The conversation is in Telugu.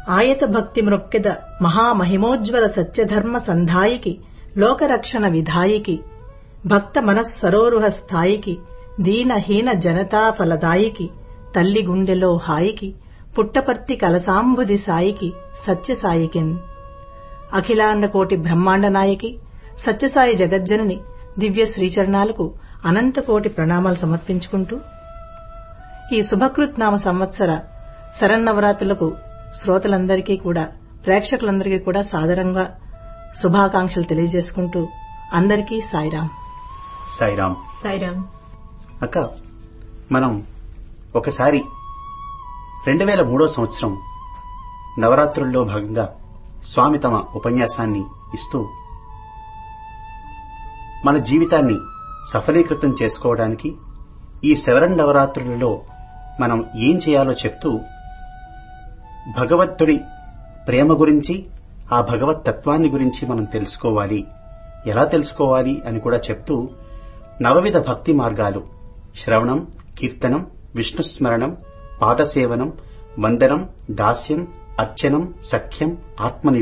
ఆయత భక్తి మృక్కెద మహామహిమోజ్వల సత్యధర్మ సంధాయికి లోకరక్షణ విధాయికి భక్త మనస్సరోరుహ స్థాయికి దీనహీన జనతా ఫలదాయికి తల్లి గుండెలో హాయికి పుట్టపర్తి కలసాంబుది సాయికి సత్యసాయికిన్ అఖిలాండ కోటి బ్రహ్మాండ నాయకి సత్యసాయి జగజ్జనని దివ్య శ్రీచరణాలకు అనంతకోటి ప్రణామాలు సమర్పించుకుంటూ ఈ శుభకృత్ నామ సంవత్సర శరన్నవరాత్రులకు శ్రోతలందరికీ కూడా ప్రేక్షకులందరికీ కూడా సాదరంగా శుభాకాంక్షలు తెలియజేసుకుంటూ అందరికీ సాయిరాం సాయిరాం సాయిరామ్ అక్క మనం ఒకసారి రెండు వేల మూడో సంవత్సరం నవరాత్రుల్లో భాగంగా స్వామి తమ ఉపన్యాసాన్ని ఇస్తూ మన జీవితాన్ని సఫలీకృతం చేసుకోవడానికి ఈ శవరన్ నవరాత్రులలో మనం ఏం చేయాలో చెప్తూ భగవత్తుడి ప్రేమ గురించి ఆ భగవత్ తత్వాన్ని గురించి మనం తెలుసుకోవాలి ఎలా తెలుసుకోవాలి అని కూడా చెప్తూ నవవిధ భక్తి మార్గాలు శ్రవణం కీర్తనం విష్ణుస్మరణం పాదసేవనం వందనం దాస్యం అర్చనం సఖ్యం ఆత్మని